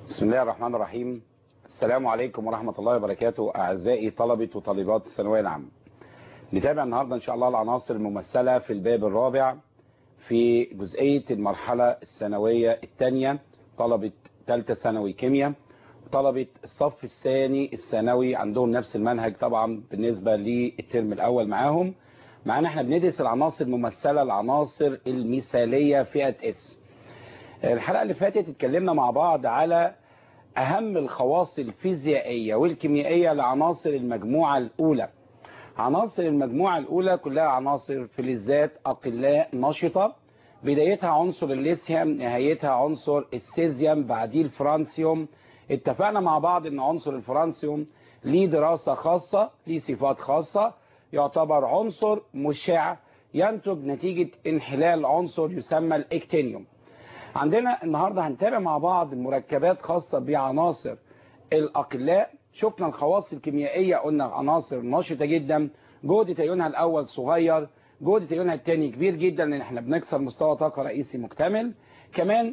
بسم الله الرحمن الرحيم السلام عليكم ورحمة الله وبركاته أعزائي طلبة وطالبات الثانوية العامة نتابع النهاردة إن شاء الله العناصر الممثلة في الباب الرابع في جزئية المرحلة الثانوية الثانية طلبة ثالثة ثانوي كيمياء طلبة الصف الثاني الثانوي عندهم نفس المنهج طبعا بالنسبة للترم الأول معاهم معانا احنا بندرس العناصر الممثلة العناصر المثالية فئة اس الحلقة اللي فاتت اتكلمنا مع بعض على أهم الخواص الفيزيائية والكيميائية لعناصر المجموعة الأولى عناصر المجموعة الأولى كلها عناصر فلزات أقلاء نشطة بدايتها عنصر الليثيوم نهايتها عنصر السيزيوم بعديه الفرانسيوم اتفقنا مع بعض ان عنصر الفرانسيوم ليه دراسة خاصة ليه صفات خاصة يعتبر عنصر مشع ينتج نتيجة انحلال عنصر يسمى الاكتينيوم عندنا النهاردة هنتابع مع بعض مركبات خاصة بعناصر الأقلاء شفنا الخواص الكيميائية قلنا عناصر نشطة جدا جودة أيونها الأول صغير جودة أيونها الثاني كبير جدا لأن احنا بنكسر مستوى طاقة رئيسي مكتمل كمان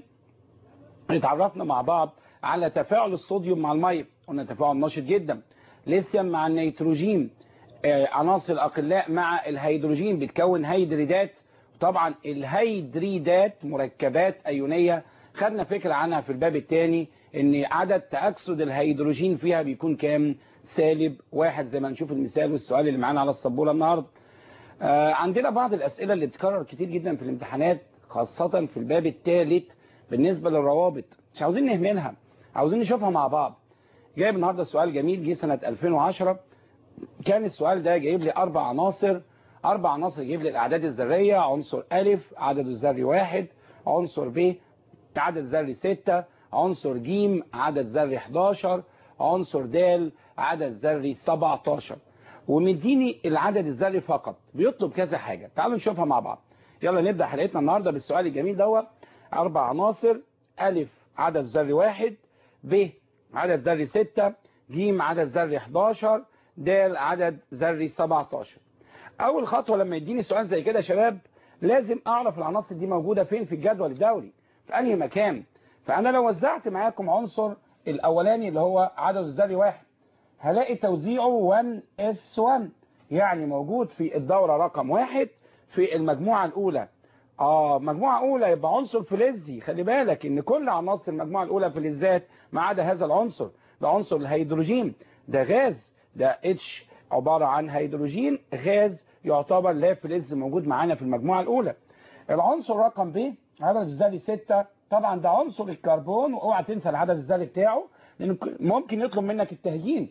اتعرفنا مع بعض على تفاعل الصوديوم مع المية قلنا تفاعل نشط جدا ليثيوم مع النيتروجين آه عناصر الأقلاء مع الهيدروجين بتكون هيدريدات طبعا الهيدريدات مركبات أيونية خدنا فكرة عنها في الباب الثاني ان عدد تأكسد الهيدروجين فيها بيكون كام سالب واحد زي ما نشوف المثال والسؤال اللي معانا على السبورة النهاردة آه عندنا بعض الأسئلة اللي بتكرر كتير جدا في الامتحانات خاصة في الباب الثالث بالنسبة للروابط مش عاوزين نهملها عاوزين نشوفها مع بعض جايب النهاردة سؤال جميل جه سنة 2010 كان السؤال ده جايب لي أربع عناصر أربع عناصر يجيب لي الأعداد الذرية عنصر ألف عدد الذري واحد عنصر ب عدد ذري ستة عنصر ج عدد ذري 11 عنصر د عدد ذري 17 ومديني العدد الذري فقط بيطلب كذا حاجة تعالوا نشوفها مع بعض يلا نبدأ حلقتنا النهاردة بالسؤال الجميل دوت أربع عناصر ألف عدد ذري واحد ب عدد ذري 6 ج عدد ذري 11 د عدد ذري 17 أول خطوة لما يديني سؤال زي كده يا شباب لازم أعرف العناصر دي موجودة فين في الجدول الدوري في أنهي مكان فأنا لو وزعت معاكم عنصر الأولاني اللي هو عدد الذري واحد هلاقي توزيعه 1S1 يعني موجود في الدورة رقم واحد في المجموعة الأولى آه مجموعة أولى يبقى عنصر فلزي خلي بالك إن كل عناصر المجموعة الأولى فلزات ما عدا هذا العنصر ده عنصر الهيدروجين ده غاز ده اتش عبارة عن هيدروجين غاز يعتبر لا فلز موجود معانا في المجموعة الأولى العنصر رقم ب عدد الذري 6 طبعا ده عنصر الكربون واوعى تنسى العدد الذري بتاعه لان ممكن يطلب منك التهجين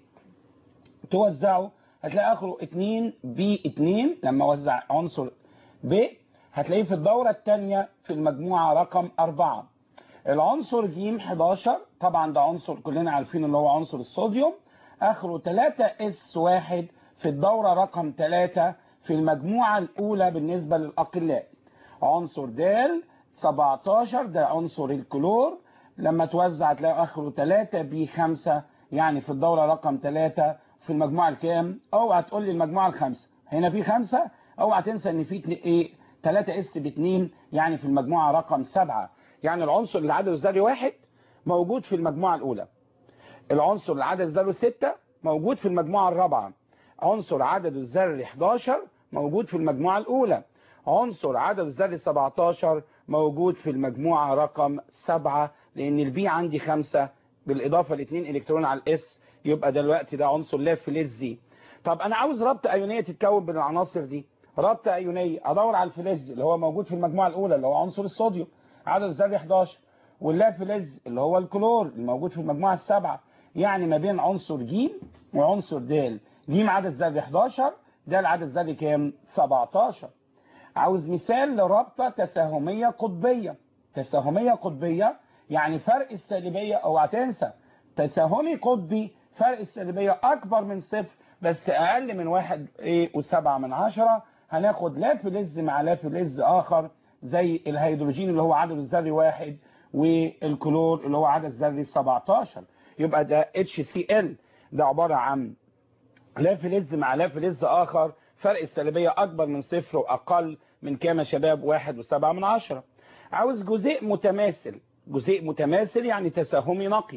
توزعه هتلاقي اخره 2 ب 2 لما اوزع عنصر ب هتلاقيه في الدورة الثانية في المجموعة رقم 4 العنصر ج 11 طبعا ده عنصر كلنا عارفين اللي هو عنصر الصوديوم اخره 3 اس 1 في الدورة رقم 3 في المجموعة الاولى بالنسبة للاقلاء عنصر د 17 ده عنصر الكلور لما توزع تلاقي اخره 3 ب 5 يعني في الدورة رقم 3 في المجموعة الكام اوعى تقول لي المجموعة الخامسة هنا في 5 اوعى تنسى ان في ايه 3 اس ب 2 يعني في المجموعة رقم 7 يعني العنصر اللي عدده الذري واحد موجود في المجموعة الاولى العنصر اللي عدده الذري 6 موجود في المجموعة الرابعة عنصر عدده الذري 11 موجود في المجموعة الاولى عنصر عدد الذري 17 موجود في المجموعة رقم 7 لان البي عندي 5 بالاضافة لاثنين الكترون على الاس يبقى دلوقتي ده عنصر لا فلزي طب انا عاوز رابطه ايونيه تتكون بين العناصر دي رابطه ايونيه ادور على الفلز اللي هو موجود في المجموعه الاولى اللي هو عنصر الصوديوم عدد الذري 11 واللا فلز اللي هو الكلور الموجود في المجموعه السابعه يعني ما بين عنصر ج وعنصر د ج عدد ذري 11 ده العدد الذري كام 17 عاوز مثال لرابطه تساهميه قطبيه تساهميه قطبيه يعني فرق السالبيه اوعى تنسى تساهمي قطبي فرق السالبيه اكبر من صفر بس اقل من واحد ايه وسبعة من عشرة هناخد لا فلز مع لا فلز اخر زي الهيدروجين اللي هو عدد الذري واحد والكلور اللي هو عدد ذري 17 يبقى ده HCl ده عبارة عن لا فلز مع لا فلز اخر فرق السالبية اكبر من صفر واقل من كام يا شباب واحد وسبعة من عشرة عاوز جزيء متماثل جزيء متماثل يعني تساهمي نقي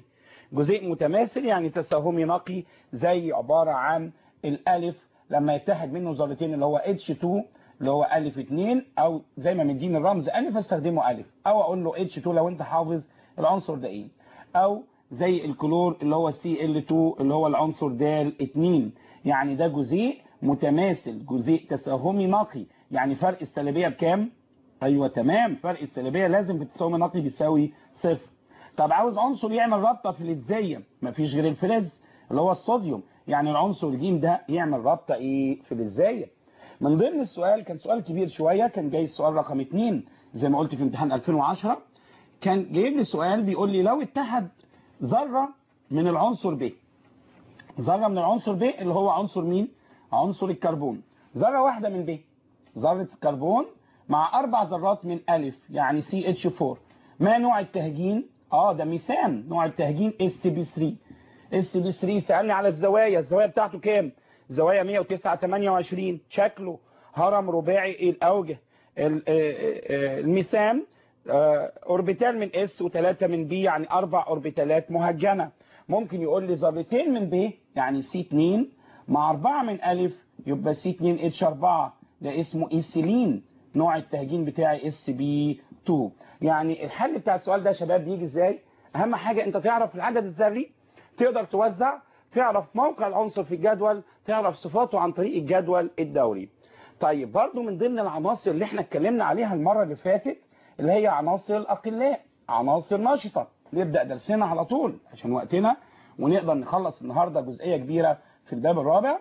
جزيء متماثل يعني تساهمي نقي زي عبارة عن الالف لما يتحد منه ذرتين اللي هو H2 اللي هو ألف 2 أو زي ما مديني الرمز ألف استخدمه ألف أو أقول له H2 لو أنت حافظ العنصر ده إيه أو زي الكلور اللي هو Cl2 اللي هو العنصر د 2 يعني ده جزيء متماثل جزيء تساهمي نقي يعني فرق السلبية بكام؟ أيوة تمام فرق السلبية لازم في التساهمي النقي بيساوي صفر طب عاوز عنصر يعمل رابطة فلزية مفيش غير الفلز اللي هو الصوديوم يعني العنصر ج ده يعمل رابطة ايه فلزية من ضمن السؤال كان سؤال كبير شوية كان جاي السؤال رقم 2 زي ما قلت في امتحان 2010 كان جايب لي سؤال بيقول لي لو اتحد ذرة من العنصر ب ذرة من العنصر ب اللي هو عنصر مين عنصر الكربون ذرة واحدة من ب ذرة الكربون مع أربع ذرات من ألف يعني CH4 ما نوع التهجين اه ده ميثان نوع التهجين SB3 SB3 سألني على الزوايا الزوايا بتاعته كام زوايا 109 28 شكله هرم رباعي الاوجه الميثان اوربيتال من اس وثلاثة من بي يعني اربع اوربيتالات مهجنة ممكن يقول لي ذرتين من ب يعني سي 2 مع اربعة من الف يبقى سي 2 اتش 4 ده اسمه ايثيلين نوع التهجين بتاعي اس بي 2 يعني الحل بتاع السؤال ده يا شباب بيجي ازاي اهم حاجة انت تعرف العدد الذري تقدر توزع تعرف موقع العنصر في الجدول تعرف صفاته عن طريق الجدول الدوري طيب برضو من ضمن العناصر اللي احنا اتكلمنا عليها المرة اللي فاتت اللي هي عناصر الأقلاء عناصر نشطة نبدأ درسنا على طول عشان وقتنا ونقدر نخلص النهاردة جزئية كبيرة في الباب الرابع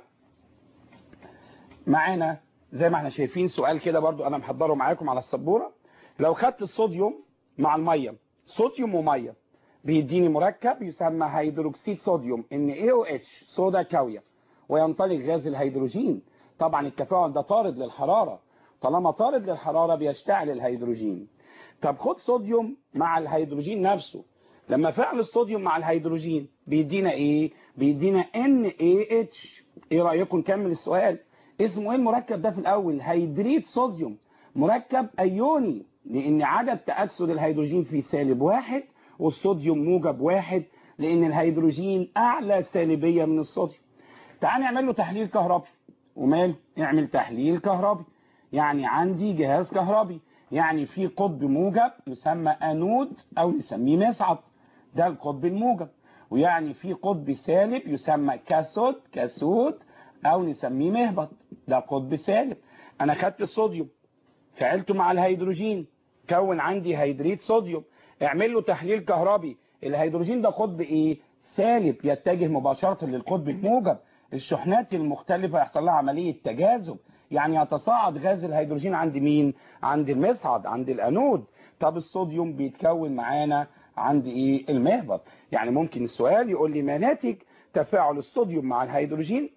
معانا زي ما احنا شايفين سؤال كده برضو انا محضره معاكم على السبورة لو خدت الصوديوم مع المية صوديوم ومية بيديني مركب يسمى هيدروكسيد صوديوم NaOH صودا كاوية وينطلق غاز الهيدروجين طبعا التفاعل ده طارد للحرارة طالما طارد للحرارة بيشتعل الهيدروجين طب خد صوديوم مع الهيدروجين نفسه لما فعل الصوديوم مع الهيدروجين بيدينا ايه بيدينا NaH ايه رأيكم نكمل السؤال اسمه ايه المركب ده في الاول هيدريت صوديوم مركب ايوني لان عدد تأكسد الهيدروجين فيه سالب واحد والصوديوم موجب واحد لان الهيدروجين اعلى سالبية من الصوديوم تعال نعمل له تحليل كهربي ومال اعمل تحليل كهربي يعني عندي جهاز كهربي يعني في قطب موجب يسمى انود او نسميه مصعد ده القطب الموجب ويعني في قطب سالب يسمى كاثود كاثود او نسميه مهبط ده قطب سالب انا خدت الصوديوم فعلته مع الهيدروجين كون عندي هيدريت صوديوم اعمل له تحليل كهربي الهيدروجين ده قطب ايه سالب يتجه مباشرة للقطب الموجب الشحنات المختلفة يحصل لها عملية تجاذب يعني يتصاعد غاز الهيدروجين عند مين عند المصعد عند الانود طب الصوديوم بيتكون معانا عند ايه المهبط يعني ممكن السؤال يقول لي ما ناتج تفاعل الصوديوم مع الهيدروجين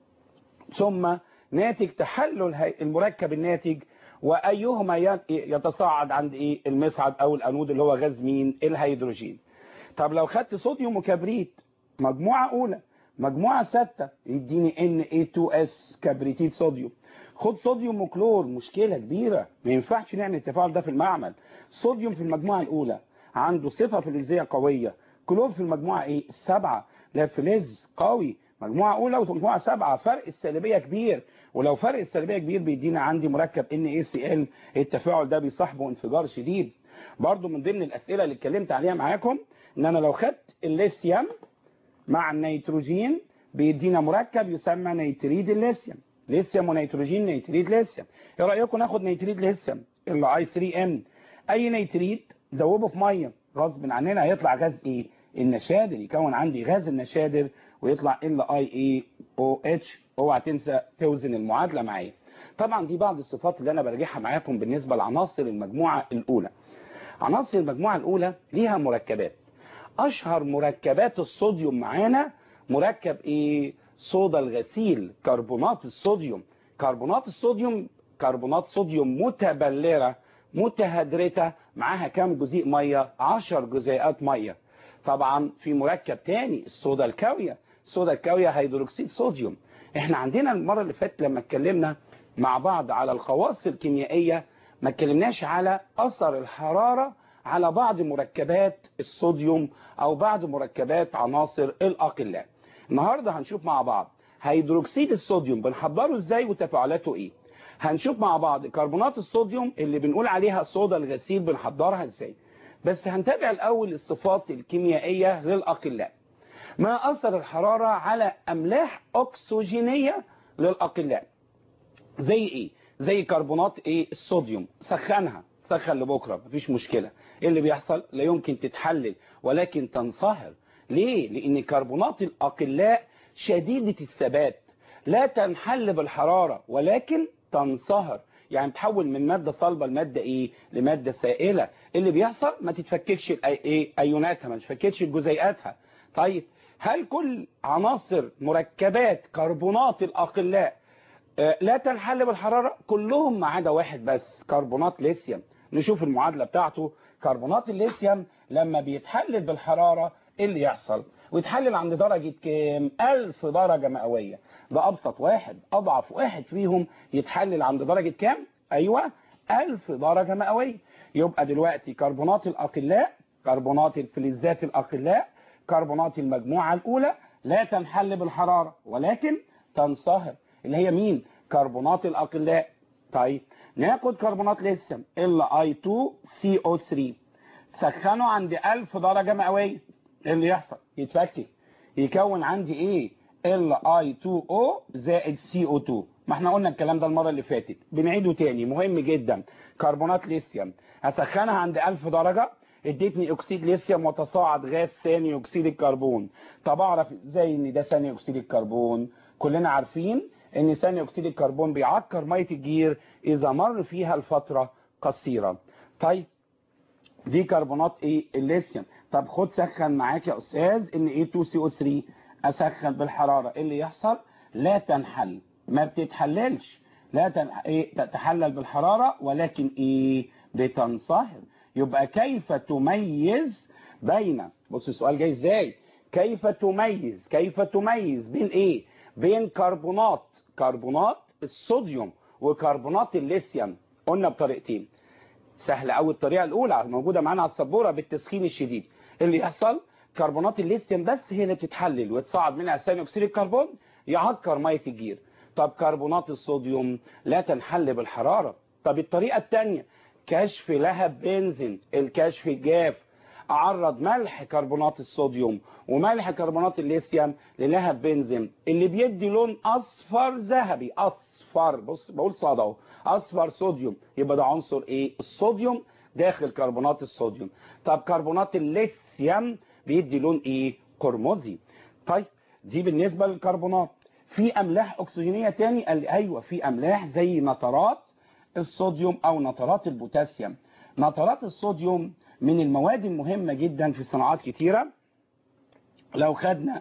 ثم ناتج تحلل المركب الناتج وايهما يتصاعد عند ايه المصعد او الانود اللي هو غاز مين الهيدروجين طب لو خدت صوديوم وكبريت مجموعة اولى مجموعة ستة يديني Na2S كبريتيد صوديوم خد صوديوم وكلور مشكلة كبيرة ما ينفعش نعمل التفاعل ده في المعمل صوديوم في المجموعة الاولى عنده صفة فلزية قوية كلور في المجموعة ايه السبعة لا فلز قوي مجموعة اولى ومجموعة سبعة فرق السالبية كبير ولو فرق السلبية كبير بيدينا عندي مركب NaCl التفاعل ده بيصاحبه انفجار شديد برضو من ضمن الأسئلة اللي اتكلمت عليها معاكم ان انا لو خدت الليثيوم مع النيتروجين بيدينا مركب يسمى نيتريد الليثيوم ليثيوم ونيتروجين نيتريد ليثيوم ايه رايكم ناخد نيتريد ليثيوم اللي اي 3 ان اي نيتريد دوبه في ميه غصب عننا هيطلع غاز ايه النشادر يكون عندي غاز النشادر ويطلع ال اي اي او اتش اوعى تنسى توزن المعادله معايا طبعا دي بعض الصفات اللي انا براجعها معاكم بالنسبه لعناصر المجموعه الاولى عناصر المجموعه الاولى ليها مركبات اشهر مركبات الصوديوم معانا مركب ايه صودا الغسيل كربونات الصوديوم كربونات الصوديوم كربونات صوديوم متبلره متهدرته معاها كام جزيء ميه 10 جزيئات ميه طبعا في مركب تاني الصودا الكاويه الصودا الكاويه هيدروكسيد صوديوم احنا عندنا المره اللي فاتت لما اتكلمنا مع بعض على الخواص الكيميائيه ما اتكلمناش على اثر الحراره على بعض مركبات الصوديوم او بعض مركبات عناصر الاقلاء النهارده هنشوف مع بعض هيدروكسيد الصوديوم بنحضره ازاي وتفاعلاته ايه هنشوف مع بعض كربونات الصوديوم اللي بنقول عليها صودا الغسيل بنحضرها ازاي بس هنتابع الاول الصفات الكيميائيه للاقلاء ما اثر الحراره على املاح اكسجينيه للاقلاء زي ايه زي كربونات ايه الصوديوم سخنها سخن لبكره مفيش مشكله ايه اللي بيحصل لا يمكن تتحلل ولكن تنصهر ليه لان كربونات الاقلاء شديده الثبات لا تنحل بالحراره ولكن تنصهر يعني تحول من ماده صلبه لماده ايه لماده سائله اللي بيحصل ما تتفككش ايه ايوناتها ما تتفككش جزيئاتها طيب هل كل عناصر مركبات كربونات الاقلاء لا تنحل بالحرارة كلهم ما عدا واحد بس كربونات ليثيوم نشوف المعادلة بتاعته كربونات الليثيوم لما بيتحلل بالحرارة ايه اللي يحصل ويتحلل عند درجة كام 1000 درجة مئوية ده ابسط واحد اضعف واحد فيهم يتحلل عند درجة كام ايوه 1000 درجة مئوية يبقى دلوقتي كربونات الاقلاء كربونات الفلزات الاقلاء كربونات المجموعة الاولى لا تنحل بالحرارة ولكن تنصهر اللي هي مين كربونات الاقلاء طيب ناخد كربونات ليثيوم Li2CO3 سخنه عند 1000 درجه مئويه ايه اللي يحصل يتفكك يكون عندي ايه Li2O زائد CO2 ما احنا قلنا الكلام ده المره اللي فاتت بنعيده تاني مهم جدا كربونات ليثيوم هسخنها عند 1000 درجه اديتني اكسيد ليثيوم وتصاعد غاز ثاني اكسيد الكربون طب اعرف ازاي ان ده ثاني اكسيد الكربون كلنا عارفين ان ثاني اكسيد الكربون بيعكر ميه الجير اذا مر فيها الفتره قصيره طيب دي كربونات ايه الليثيوم طب خد سخن معاك يا استاذ ان ايه 2 سي او 3 اسخن بالحراره ايه اللي يحصل لا تنحل ما بتتحللش لا تن... إيه تتحلل بالحراره ولكن ايه بتنصهر يبقى كيف تميز بين بص السؤال جاي ازاي كيف تميز كيف تميز بين ايه بين كربونات كربونات الصوديوم وكربونات الليثيوم قلنا بطريقتين سهله قوي الطريقه الاولى موجوده معانا على السبوره بالتسخين الشديد اللي يحصل كربونات الليثيوم بس هي اللي بتتحلل وتصعد منها ثاني اكسيد الكربون يعكر ميه الجير طب كربونات الصوديوم لا تنحل بالحراره طب الطريقه الثانيه كشف لهب بنزين الكشف الجاف اعرض ملح كربونات الصوديوم وملح كربونات الليثيوم للهب بنزين اللي بيدي لون اصفر ذهبي اصفر بص بقول صاد اهو اصفر صوديوم يبقى ده عنصر ايه الصوديوم داخل كربونات الصوديوم طب كربونات الليثيوم بيدي لون ايه قرمزي طيب دي بالنسبه للكربونات في املاح اكسجينيه تاني قال لي ايوه في املاح زي نترات الصوديوم او نترات البوتاسيوم نترات الصوديوم من المواد المهمة جدا في صناعات كتيرة لو خدنا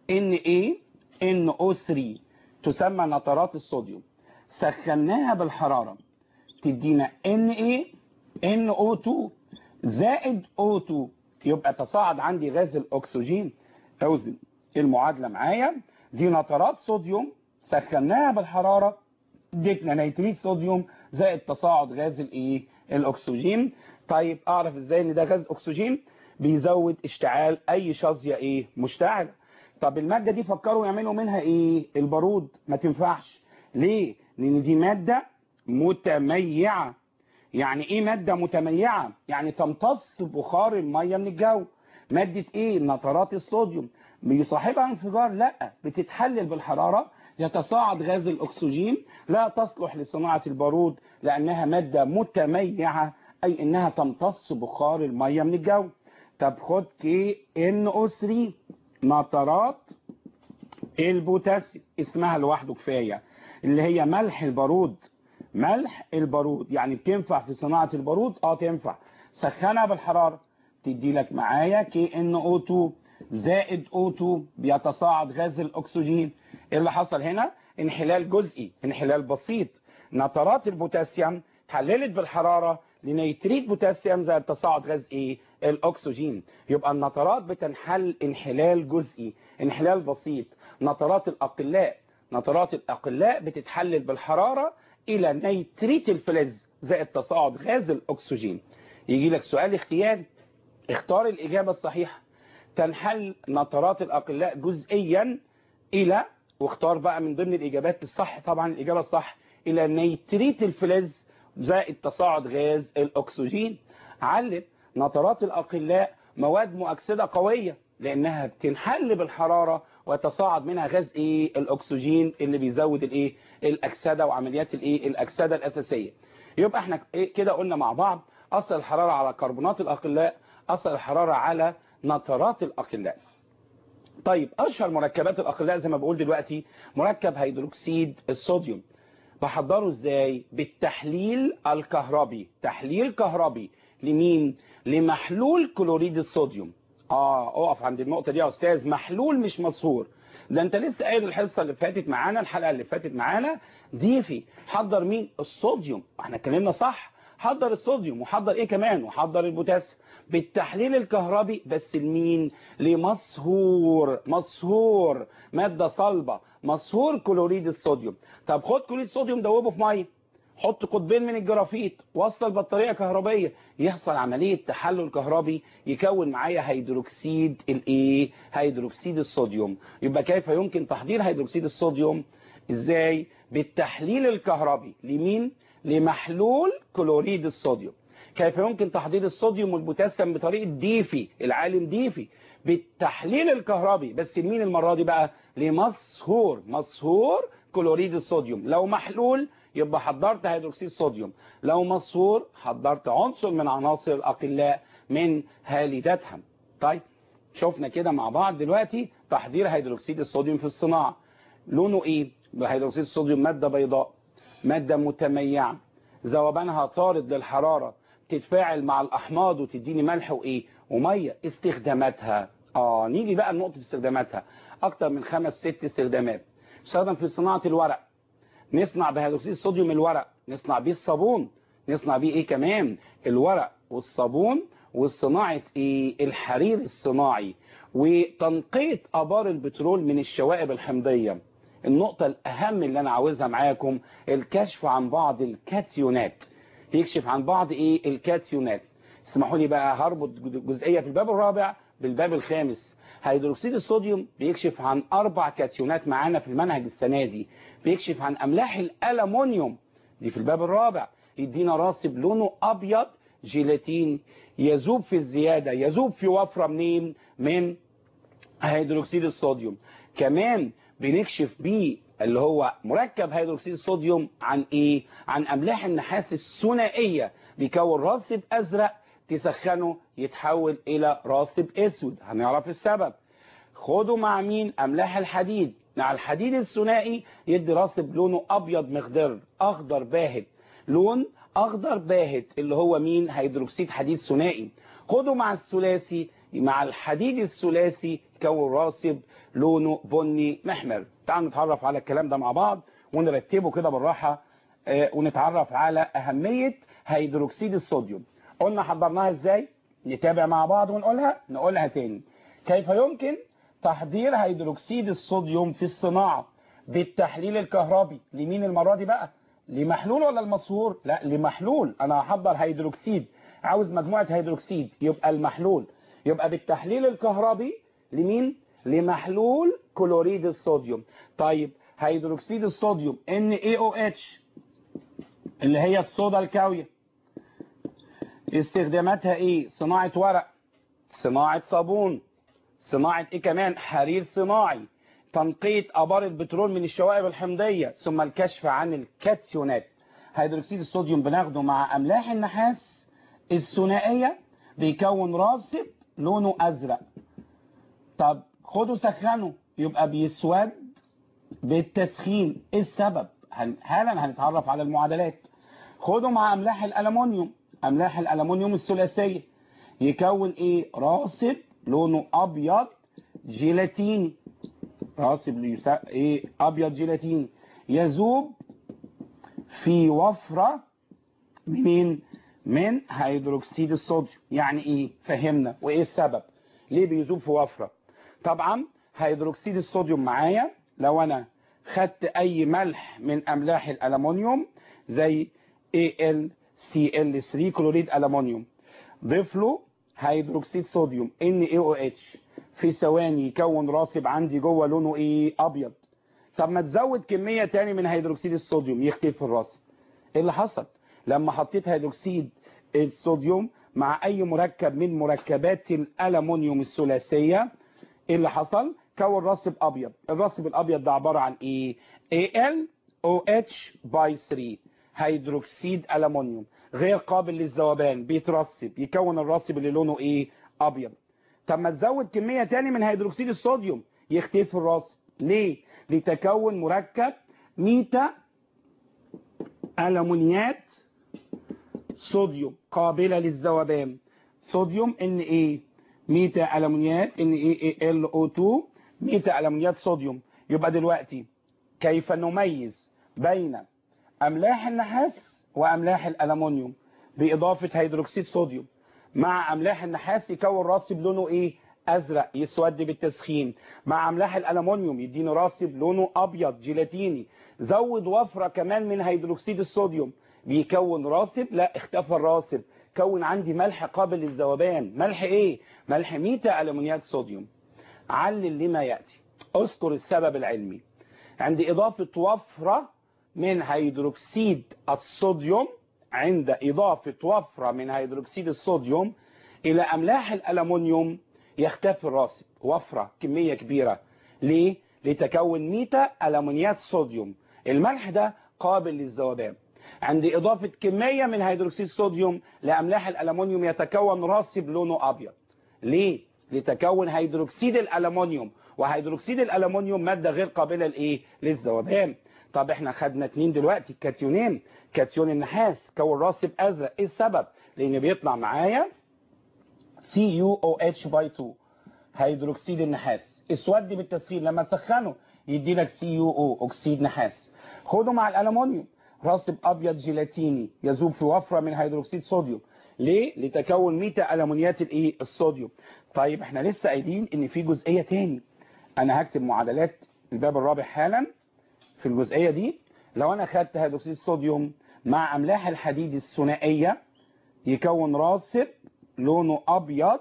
Na NO3 تسمى نترات الصوديوم سخناها بالحرارة تدينا Na NO2 زائد O2 يبقى تصاعد عندي غاز الأكسجين اوزن المعادلة معايا دي نترات صوديوم سخناها بالحرارة اديتنا نيتريت صوديوم زائد تصاعد غاز الايه الاكسجين طيب اعرف ازاي ان ده غاز اكسجين بيزود اشتعال اي شظيه ايه مشتعله طب الماده دي فكروا يعملوا منها ايه البارود ما تنفعش ليه لان دي ماده متميعه يعني ايه ماده متميعه يعني تمتص بخار الميه من الجو ماده ايه نترات الصوديوم بيصاحبها انفجار لا بتتحلل بالحراره يتصاعد غاز الاكسجين لا تصلح لصناعه البارود لانها ماده متميعه اي انها تمتص بخار الميه من الجو طب خد كي ان او 3 نترات البوتاسيوم اسمها لوحده كفايه اللي هي ملح البارود ملح البارود يعني بتنفع في صناعه البارود اه تنفع سخنها بالحراره تدي لك معايا كي ان او 2 زائد او 2 بيتصاعد غاز الاكسجين ايه اللي حصل هنا انحلال جزئي انحلال بسيط نترات البوتاسيوم اتحللت بالحراره لنيتريت بوتاسيوم زائد تصاعد غاز ايه الاكسجين يبقى النترات بتنحل انحلال جزئي انحلال بسيط نترات الاقلاء نترات الاقلاء بتتحلل بالحراره الى نيتريت الفلز زائد تصاعد غاز الاكسجين يجي لك سؤال اختياري اختار الإجابة الصحيحة تنحل نترات الأقلاء جزئيا إلى واختار بقى من ضمن الإجابات الصح طبعا الإجابة الصح إلى نيتريت الفلز زائد تصاعد غاز الأكسجين علم نترات الأقلاء مواد مؤكسدة قوية لأنها بتنحل بالحرارة ويتصاعد منها غاز إيه الأكسجين اللي بيزود الإيه الأكسدة وعمليات الإيه الأكسدة الأساسية يبقى احنا إيه كده قلنا مع بعض أثر الحرارة على كربونات الأقلاء أثر الحرارة على نترات الأقلاء طيب أشهر مركبات الأقلاء زي ما بقول دلوقتي مركب هيدروكسيد الصوديوم بحضره ازاي بالتحليل الكهربي تحليل كهربي لمين لمحلول كلوريد الصوديوم اه اقف عند النقطة دي يا استاذ محلول مش مصهور ده انت لسه قايل الحصة اللي فاتت معانا الحلقة اللي فاتت معانا ضيفي حضر مين الصوديوم احنا اتكلمنا صح حضر الصوديوم وحضر ايه كمان وحضر البوتاسيوم بالتحليل الكهربي بس لمين لمصهور مصهور مادة صلبة مصهور كلوريد الصوديوم طب خد كلوريد الصوديوم دوبه في ميه حط قطبين من الجرافيت وصل بطارية كهربية يحصل عملية تحلل كهربي يكون معايا هيدروكسيد الايه هيدروكسيد الصوديوم يبقى كيف يمكن تحضير هيدروكسيد الصوديوم ازاي بالتحليل الكهربي لمين لمحلول كلوريد الصوديوم كيف يمكن تحضير الصوديوم والبوتاسيوم بطريقة ديفي العالم ديفي بالتحليل الكهربي بس لمين المرة دي بقى لمصهور مصهور كلوريد الصوديوم لو محلول يبقى حضرت هيدروكسيد صوديوم لو مصهور حضرت عنصر من عناصر الأقلاء من هاليداتهم طيب شفنا كده مع بعض دلوقتي تحضير هيدروكسيد الصوديوم في الصناعة لونه ايه هيدروكسيد الصوديوم مادة بيضاء مادة متميعة ذوبانها طارد للحرارة تتفاعل مع الأحماض وتديني ملح وإيه ومية استخداماتها آه نيجي بقى لنقطة استخداماتها أكتر من خمس ست استخدامات استخدم في صناعة الورق نصنع بهيدروكسيد الصوديوم الورق نصنع بيه الصابون نصنع بيه ايه كمان الورق والصابون وصناعة ايه الحرير الصناعي وتنقية ابار البترول من الشوائب الحمضية النقطة الاهم اللي انا عاوزها معاكم الكشف عن بعض الكاتيونات يكشف عن بعض ايه الكاتيونات اسمحوا لي بقى هربط جزئية في الباب الرابع بالباب الخامس هيدروكسيد الصوديوم بيكشف عن اربع كاتيونات معانا في المنهج السنة دي بيكشف عن املاح الالومنيوم دي في الباب الرابع يدينا راسب لونه ابيض جيلاتين يذوب في الزيادة يذوب في وفرة منين من هيدروكسيد الصوديوم كمان بنكشف بيه اللي هو مركب هيدروكسيد الصوديوم عن ايه عن املاح النحاس الثنائيه بيكون راسب ازرق تسخنه يتحول الى راسب اسود هنعرف السبب خده مع مين املاح الحديد مع الحديد الثنائي يدي راسب لونه ابيض مخضر اخضر باهت لون اخضر باهت اللي هو مين هيدروكسيد حديد ثنائي خده مع الثلاثي مع الحديد الثلاثي يكون راسب لونه بني محمر تعالوا نتعرف على الكلام ده مع بعض ونرتبه كده بالراحة آه ونتعرف على أهمية هيدروكسيد الصوديوم قلنا حضرناها ازاي نتابع مع بعض ونقولها نقولها تاني كيف يمكن تحضير هيدروكسيد الصوديوم في الصناعة بالتحليل الكهربي لمين المرة دي بقى لمحلول ولا المصهور لا لمحلول انا هحضر هيدروكسيد عاوز مجموعة هيدروكسيد يبقى المحلول يبقى بالتحليل الكهربي لمين لمحلول كلوريد الصوديوم طيب هيدروكسيد الصوديوم NaOH اللي هي الصودا الكاوية استخداماتها ايه صناعة ورق صناعة صابون صناعة ايه كمان حرير صناعي تنقية ابار البترول من الشوائب الحمضية ثم الكشف عن الكاتيونات هيدروكسيد الصوديوم بناخده مع املاح النحاس الثنائية بيكون راسب لونه ازرق طب خده سخنه يبقى بيسود بالتسخين ايه السبب حالا هنتعرف على المعادلات خده مع املاح الالومنيوم املاح الالومنيوم الثلاثيه يكون ايه راسب لونه ابيض جيلاتيني راسب يسا... ايه ابيض جيلاتيني يذوب في وفره منين من هيدروكسيد الصوديوم يعني ايه فهمنا وايه السبب ليه بيذوب في وفره طبعا هيدروكسيد الصوديوم معايا لو انا خدت اي ملح من املاح الالومنيوم زي AlCl3 كلوريد الومنيوم ضيف له هيدروكسيد صوديوم NaOH في ثواني يكون راسب عندي جوه لونه ايه ابيض طب ما تزود كمية تاني من هيدروكسيد الصوديوم يختفي الراسب ايه اللي حصل لما حطيت هيدروكسيد الصوديوم مع اي مركب من مركبات الالومنيوم الثلاثيه ايه اللي حصل كون راسب ابيض الراسب الابيض ده عباره عن ايه AlOH باي 3 هيدروكسيد الومنيوم غير قابل للذوبان بيترسب يكون الراسب اللي لونه ايه ابيض طب ما تزود كميه تاني من هيدروكسيد الصوديوم يختفي الراسب ليه لتكون مركب ميتا ألمونيات صوديوم قابلة للذوبان صوديوم ان ايه ميتا ألمونيات ان ايه ال او 2 ميتا ألمونيات صوديوم يبقى دلوقتي كيف نميز بين أملاح النحاس وأملاح الألمنيوم بإضافة هيدروكسيد صوديوم مع أملاح النحاس يكون راسب لونه ايه ازرق يسود بالتسخين مع املاح الالومنيوم يديني راسب لونه ابيض جيلاتيني زود وفره كمان من هيدروكسيد الصوديوم بيكون راسب لا اختفى الراسب كون عندي ملح قابل للذوبان ملح ايه ملح ميتا الومنيات صوديوم علل لما ياتي اذكر السبب العلمي عند اضافه وفره من هيدروكسيد الصوديوم عند اضافه وفره من هيدروكسيد الصوديوم الى املاح الالومنيوم يختفي الراسب وفرة كمية كبيرة ليه؟ لتكون ميتا ألمونيات صوديوم الملح ده قابل للذوبان عند إضافة كمية من هيدروكسيد صوديوم لأملاح الألمنيوم يتكون راسب لونه أبيض ليه؟ لتكون هيدروكسيد الألمنيوم وهيدروكسيد الألمنيوم مادة غير قابلة لإيه؟ للذوبان طب احنا خدنا اتنين دلوقتي كاتيونين كاتيون النحاس كون راسب أزرق ايه السبب؟ لأن بيطلع معايا CuOH باي 2 هيدروكسيد النحاس اسود بالتسخين لما تسخنه يدي لك CuO اكسيد نحاس خده مع الالومنيوم راسب ابيض جيلاتيني يذوب في وفره من هيدروكسيد صوديوم ليه لتكون ميتا الومنيات الايه الصوديوم طيب احنا لسه قايلين ان في جزئيه تاني انا هكتب معادلات الباب الرابع حالا في الجزئيه دي لو انا خدت هيدروكسيد الصوديوم مع املاح الحديد الثنائيه يكون راسب لونه ابيض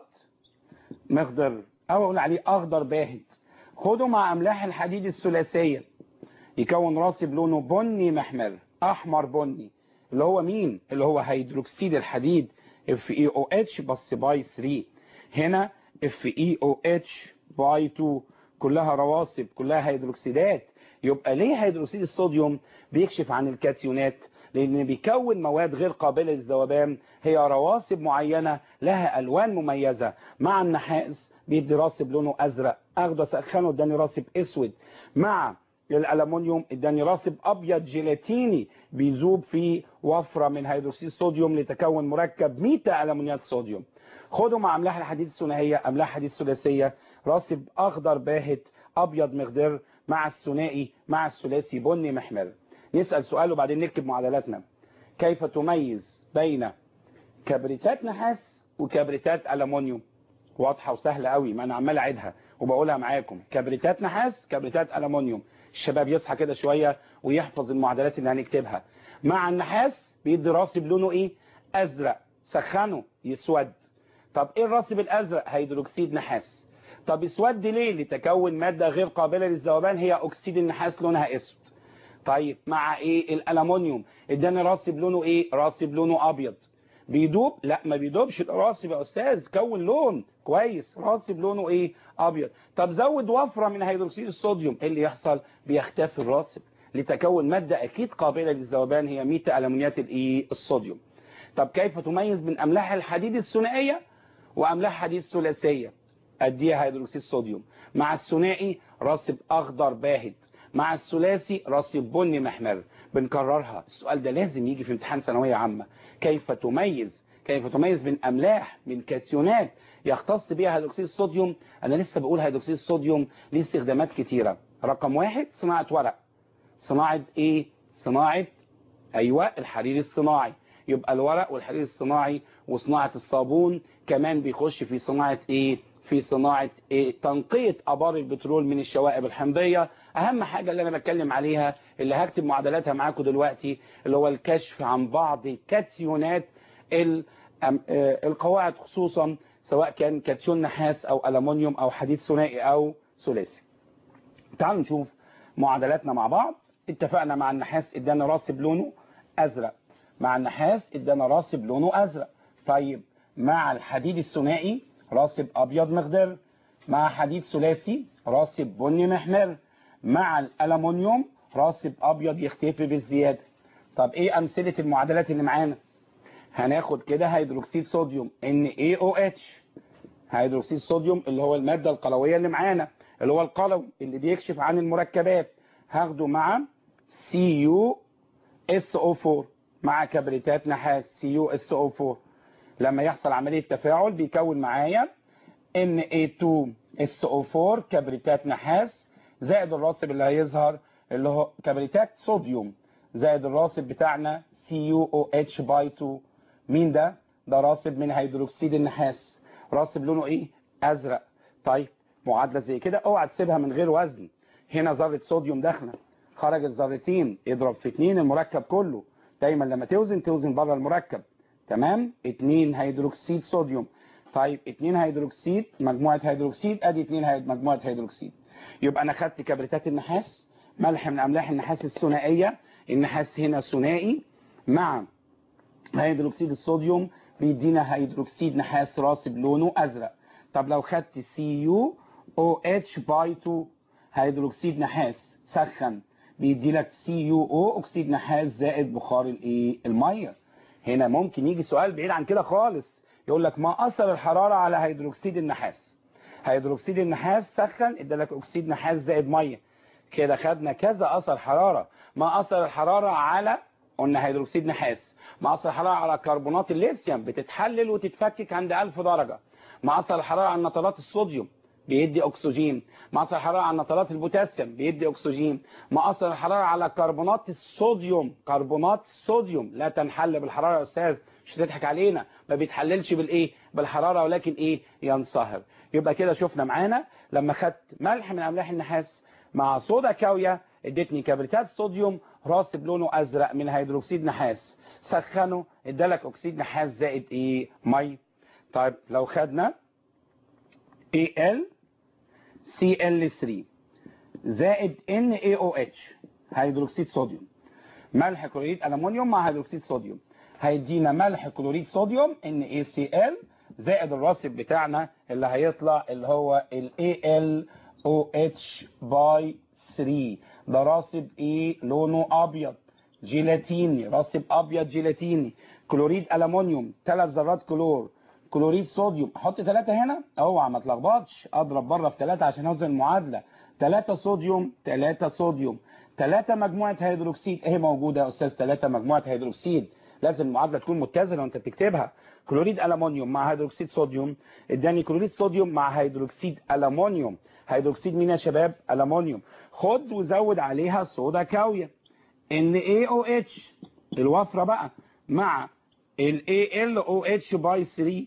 مخضر او اقول عليه اخضر باهت خده مع املاح الحديد الثلاثيه يكون راسب لونه بني محمر احمر بني اللي هو مين اللي هو هيدروكسيد الحديد اف اي او اتش بس باي 3 هنا اف اي او اتش باي 2 كلها رواسب كلها هيدروكسيدات يبقى ليه هيدروكسيد الصوديوم بيكشف عن الكاتيونات لان بيكون مواد غير قابلة للذوبان هي رواسب معينة لها الوان مميزة مع النحاس بيدي راسب لونه ازرق اخده سخنه اداني راسب اسود مع الالومنيوم اداني راسب ابيض جيلاتيني بيذوب في وفرة من هيدروكسيد صوديوم لتكون مركب ميتا الومنيات صوديوم خده مع املاح الحديد الثنائيه املاح حديد ثلاثيه راسب اخضر باهت ابيض مخضر مع الثنائي مع الثلاثي بني محمر نسأل سؤال وبعدين نكتب معادلاتنا كيف تميز بين كبريتات نحاس وكبريتات ألمونيوم واضحة وسهلة قوي ما أنا عمال أعيدها وبقولها معاكم كبريتات نحاس كبريتات ألمونيوم الشباب يصحى كده شوية ويحفظ المعادلات اللي هنكتبها مع النحاس بيدي راسب لونه إيه أزرق سخنه يسود طب إيه الراسب الأزرق هيدروكسيد نحاس طب اسود ليه لتكون مادة غير قابلة للذوبان هي أكسيد النحاس لونها أسود طيب مع ايه الالومنيوم اداني راسب لونه ايه راسب لونه ابيض بيدوب لا ما بيدوبش الراسب يا استاذ كون لون كويس راسب لونه ايه ابيض طب زود وفره من هيدروكسيد الصوديوم ايه اللي يحصل بيختفي الراسب لتكون ماده اكيد قابله للذوبان هي ميتا الومنيات الايه الصوديوم طب كيف تميز بين املاح الحديد الثنائيه واملاح حديد ثلاثيه اديها هيدروكسيد صوديوم مع الثنائي راسب اخضر باهت مع الثلاثي راسب بني محمر بنكررها السؤال ده لازم يجي في امتحان ثانويه عامه كيف تميز كيف تميز بين املاح من كاتيونات يختص بها هيدروكسيد الصوديوم انا لسه بقول هيدروكسيد الصوديوم ليه استخدامات كتيره رقم واحد صناعه ورق صناعه ايه صناعه ايوه الحرير الصناعي يبقى الورق والحرير الصناعي وصناعه الصابون كمان بيخش في صناعه ايه في صناعة إيه؟ تنقية أبار البترول من الشوائب الحمضية أهم حاجة اللي أنا بتكلم عليها اللي هكتب معادلاتها معاكم دلوقتي اللي هو الكشف عن بعض كاتيونات أم- آه، القواعد خصوصا سواء كان كاتيون نحاس او ألمونيوم او حديد ثنائي او ثلاثي تعالوا نشوف معادلاتنا مع بعض اتفقنا مع النحاس ادانا راسب لونه ازرق مع النحاس ادانا راسب لونه ازرق طيب مع الحديد الثنائي راسب ابيض مخضر مع حديد ثلاثي راسب بني محمر مع الالومنيوم راسب ابيض يختفي بالزياده طب ايه امثله المعادلات اللي معانا هناخد كده هيدروكسيد صوديوم NaOH هيدروكسيد صوديوم اللي هو الماده القلويه اللي معانا اللي هو القلوي اللي بيكشف عن المركبات هاخده مع CuSO4 مع كبريتات نحاس CuSO4 لما يحصل عمليه تفاعل بيكون معايا Na2SO4 كبريتات نحاس زائد الراسب اللي هيظهر اللي هو كبريتات صوديوم زائد الراسب بتاعنا CuOH باي 2 مين ده؟ ده راسب من هيدروكسيد النحاس راسب لونه ايه؟ ازرق طيب معادله زي كده اوعى تسيبها من غير وزن هنا ذره صوديوم داخله خرج الذرتين اضرب في اتنين المركب كله دايما لما توزن توزن بره المركب تمام اتنين هيدروكسيد صوديوم طيب اتنين هيدروكسيد مجموعه هيدروكسيد ادي اتنين هيد مجموعه هيدروكسيد يبقى انا خدت كبريتات النحاس ملح من املاح النحاس الثنائيه النحاس هنا ثنائي مع هيدروكسيد الصوديوم بيدينا هيدروكسيد نحاس راسب لونه ازرق طب لو خدت سي يو او اتش باي 2 هيدروكسيد نحاس سخن بيدي لك سي يو او اكسيد نحاس زائد بخار الايه الميه هنا ممكن يجي سؤال بعيد عن كده خالص يقول لك ما اثر الحراره على هيدروكسيد النحاس هيدروكسيد النحاس سخن ادالك اكسيد نحاس زائد ميه كده خدنا كذا اثر حراره ما اثر الحراره على قلنا هيدروكسيد نحاس ما اثر الحراره على كربونات الليثيوم بتتحلل وتتفكك عند 1000 درجه ما اثر الحراره على نترات الصوديوم بيدي اكسجين ما اثر الحراره على نترات البوتاسيوم بيدي اكسجين ما اثر الحراره على كربونات الصوديوم كربونات الصوديوم لا تنحل بالحراره يا استاذ مش تضحك علينا ما بيتحللش بالايه بالحراره ولكن ايه ينصهر يبقى كده شفنا معانا لما خدت ملح من املاح النحاس مع صودا كاويه ادتني كبريتات صوديوم راسب لونه ازرق من هيدروكسيد نحاس سخنه ادالك اكسيد نحاس زائد ايه مي طيب لو خدنا Al Cl3 زائد NaOH هيدروكسيد صوديوم ملح كلوريد ألمونيوم مع هيدروكسيد صوديوم هيدينا ملح كلوريد صوديوم NaCl زائد الراسب بتاعنا اللي هيطلع اللي هو ال AlOH باي 3 ده راسب ايه لونه ابيض جيلاتيني راسب ابيض جيلاتيني كلوريد ألمونيوم ثلاث ذرات كلور كلوريد صوديوم احط ثلاثة هنا اوعى ما تلخبطش اضرب بره في ثلاثة عشان اوزن المعادلة ثلاثة صوديوم ثلاثة صوديوم ثلاثة مجموعة هيدروكسيد اهي موجودة يا استاذ ثلاثة مجموعة هيدروكسيد لازم المعادلة تكون متزنة وانت بتكتبها كلوريد ألمونيوم مع هيدروكسيد صوديوم اداني كلوريد صوديوم مع هيدروكسيد ألمونيوم هيدروكسيد مين يا شباب ألمونيوم خد وزود عليها صودا كاوية NaOH الوفرة بقى مع ال AlOH باي 3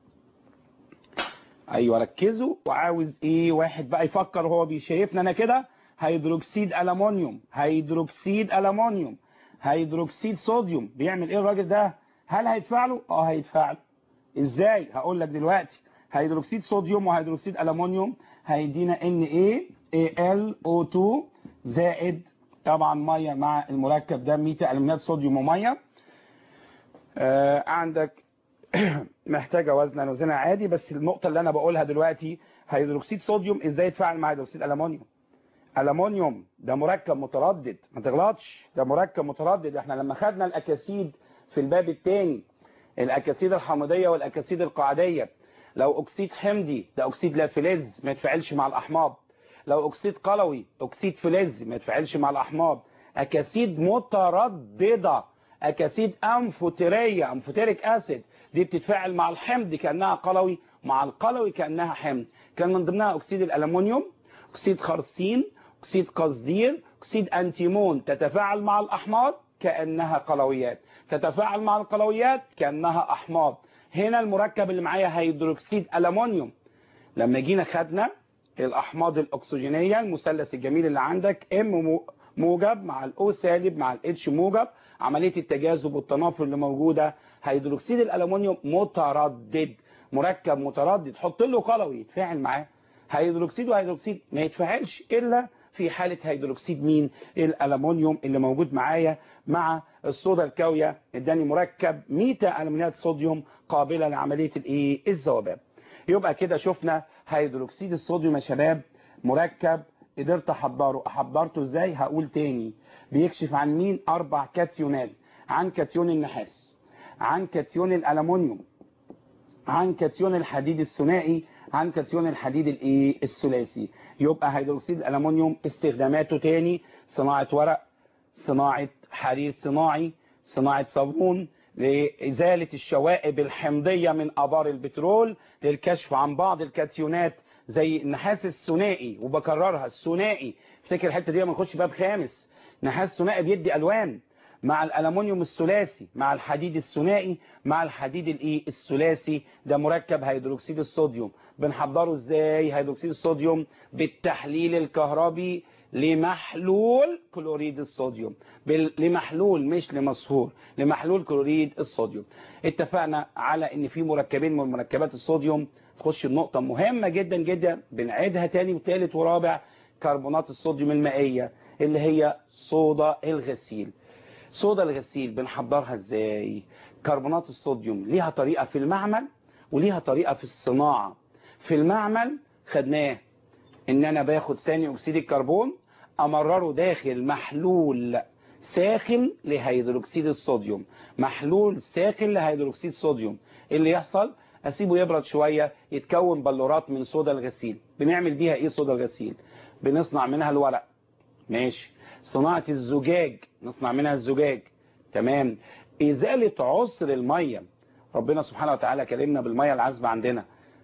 ايوه ركزوا وعاوز ايه واحد بقى يفكر وهو بيشايفنا انا كده هيدروكسيد ألمونيوم هيدروكسيد ألمونيوم هيدروكسيد صوديوم بيعمل ايه الراجل ده هل هيتفاعلوا اه هيتفاعلوا ازاي هقول لك دلوقتي هيدروكسيد صوديوم وهيدروكسيد ألمونيوم هيدينا NaAlO2 زائد طبعا ميه مع المركب ده ميتا ألمنات صوديوم وميه آه عندك محتاجة وزن وزنها عادي بس النقطة اللي أنا بقولها دلوقتي هيدروكسيد صوديوم إزاي يتفاعل مع هيدروكسيد ألمونيوم ألمونيوم ده مركب متردد ما تغلطش ده مركب متردد احنا لما خدنا الأكاسيد في الباب الثاني الأكاسيد الحامضية والأكاسيد القاعدية لو أكسيد حمضي ده أكسيد لا فلز ما يتفاعلش مع الأحماض لو أكسيد قلوي أكسيد فلز ما يتفاعلش مع الأحماض أكاسيد مترددة أكاسيد أنفوتيرية أنفوتيريك أسيد دي بتتفاعل مع الحمض كأنها قلوي مع القلوي كأنها حمض كان من ضمنها أكسيد الألمنيوم أكسيد خرسين أكسيد قصدير أكسيد أنتيمون تتفاعل مع الأحماض كأنها قلويات تتفاعل مع القلويات كأنها أحماض هنا المركب اللي معايا هيدروكسيد ألمنيوم لما جينا خدنا الأحماض الأكسجينية المثلث الجميل اللي عندك ام موجب مع الاو سالب مع الاتش موجب عملية التجاذب والتنافر اللي موجودة هيدروكسيد الالومنيوم متردد مركب متردد حط له قلوي يتفاعل معاه هيدروكسيد وهيدروكسيد ما يتفاعلش الا في حالة هيدروكسيد مين الالومنيوم اللي موجود معايا مع الصودا الكاوية اداني مركب ميتا الومنيات صوديوم قابلة لعملية الايه الذوبان يبقى كده شفنا هيدروكسيد الصوديوم يا شباب مركب قدرت احضره احضرته ازاي هقول تاني بيكشف عن مين اربع كاتيونات عن كاتيون النحاس عن كاتيون الالومنيوم عن كاتيون الحديد الثنائي عن كاتيون الحديد الايه الثلاثي يبقى هيدروكسيد الالومنيوم استخداماته تاني صناعة ورق صناعة حرير صناعي صناعة صابون لإزالة الشوائب الحمضية من آبار البترول للكشف عن بعض الكاتيونات زي النحاس الثنائي وبكررها الثنائي افتكر الحته دي ما نخش باب خامس نحاس ثنائي بيدي الوان مع الالومنيوم الثلاثي مع الحديد الثنائي مع الحديد الايه الثلاثي ده مركب هيدروكسيد الصوديوم بنحضره ازاي هيدروكسيد الصوديوم بالتحليل الكهربي لمحلول كلوريد الصوديوم بال... لمحلول مش لمصهور لمحلول كلوريد الصوديوم اتفقنا على ان في مركبين من مركبات الصوديوم تخش النقطة مهمة جدا جدا بنعيدها تاني وتالت ورابع كربونات الصوديوم المائية اللي هي صودا الغسيل صودا الغسيل بنحضرها ازاي كربونات الصوديوم ليها طريقة في المعمل وليها طريقة في الصناعة في المعمل خدناه ان انا باخد ثاني اكسيد الكربون امرره داخل محلول ساخن لهيدروكسيد الصوديوم محلول ساخن لهيدروكسيد الصوديوم اللي يحصل اسيبه يبرد شوية يتكون بلورات من صودا الغسيل بنعمل بيها ايه صودا الغسيل بنصنع منها الورق ماشي صناعة الزجاج نصنع منها الزجاج تمام ازالة عسر المية ربنا سبحانه وتعالى كلمنا بالمية العذبة عندنا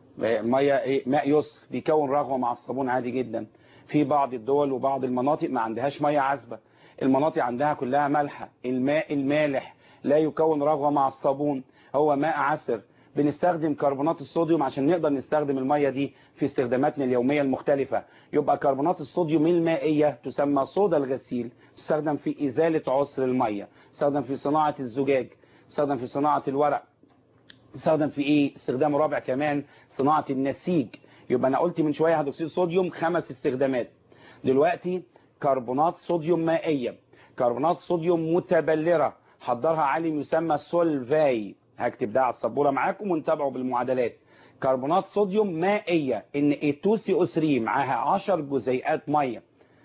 مية ايه ماء يسر بيكون رغوة مع الصابون عادي جدا في بعض الدول وبعض المناطق ما عندهاش مية عذبة المناطق عندها كلها مالحة الماء المالح لا يكون رغوة مع الصابون هو ماء عسر بنستخدم كربونات الصوديوم عشان نقدر نستخدم المية دي في استخداماتنا اليومية المختلفة يبقى كربونات الصوديوم المائية تسمى صودا الغسيل تستخدم في إزالة عسر المية تستخدم في صناعة الزجاج تستخدم في صناعة الورق تستخدم في ايه استخدام رابع كمان صناعة النسيج يبقى انا قلت من شوية هيدروكسيد صوديوم خمس استخدامات دلوقتي كربونات صوديوم مائية كربونات صوديوم متبلرة حضرها عالم يسمى سولفاي هكتب ده على السبوره معاكم ونتابعه بالمعادلات كربونات صوديوم مائية ان A2CO3 معاها 10 جزيئات مية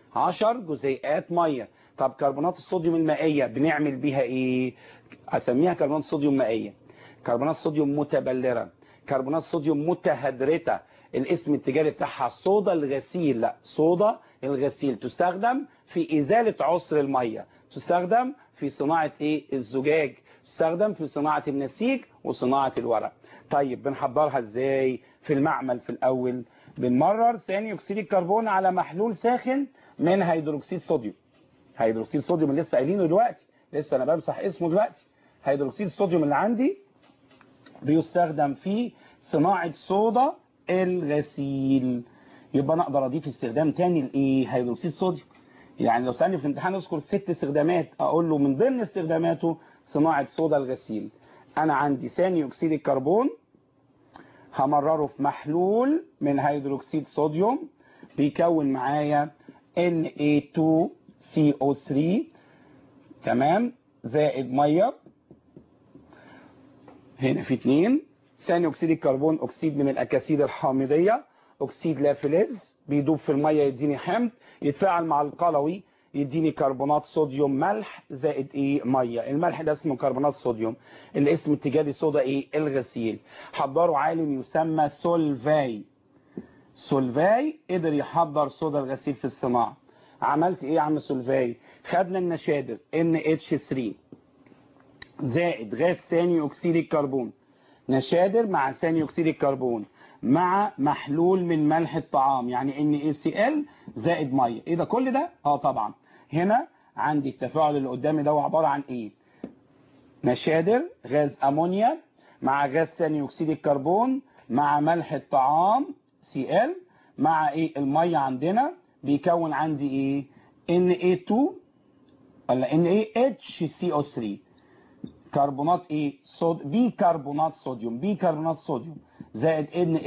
10 جزيئات مية طب كربونات الصوديوم المائية بنعمل بيها ايه اسميها كربونات صوديوم مائية كربونات صوديوم متبلرة كربونات صوديوم متهدرتة الاسم التجاري بتاعها صودا الغسيل لا صودا الغسيل تستخدم في ازالة عسر المية تستخدم في صناعة ايه الزجاج تستخدم في صناعة النسيج وصناعة الورق طيب بنحضرها ازاي في المعمل في الاول بنمرر ثاني اكسيد الكربون على محلول ساخن من هيدروكسيد صوديوم هيدروكسيد صوديوم اللي لسه قايلينه دلوقتي لسه انا بمسح اسمه دلوقتي هيدروكسيد الصوديوم اللي عندي بيستخدم في صناعة صودا الغسيل يبقى انا اقدر اضيف استخدام تاني لايه هيدروكسيد صوديوم يعني لو سألني في الامتحان اذكر ست استخدامات اقول له من ضمن استخداماته صناعة صودا الغسيل انا عندي ثاني اكسيد الكربون همرره في محلول من هيدروكسيد صوديوم بيكون معايا Na2CO3 تمام زائد ميه هنا في اتنين ثاني اكسيد الكربون اكسيد من الاكاسيد الحامضيه اكسيد لافلز بيدوب في الميه يديني حمض يتفاعل مع القلوي يديني كربونات صوديوم ملح زائد ايه ميه الملح ده اسمه كربونات صوديوم الاسم التجاري صودا ايه الغسيل حضره عالم يسمى سولفاي سولفاي قدر يحضر صودا الغسيل في الصناعه عملت ايه يا عم سولفاي خدنا النشادر NH3 زائد غاز ثاني اكسيد الكربون نشادر مع ثاني اكسيد الكربون مع محلول من ملح الطعام يعني NaCl زائد ميه ايه ده كل ده اه طبعا هنا عندي التفاعل اللي قدامي ده عباره عن ايه نشادر غاز امونيا مع غاز ثاني اكسيد الكربون مع ملح الطعام Cl مع ايه الميه عندنا بيكون عندي ايه Na2 ولا NaHCO3 كربونات ايه صود بي كربونات صوديوم بي كربونات صوديوم زائد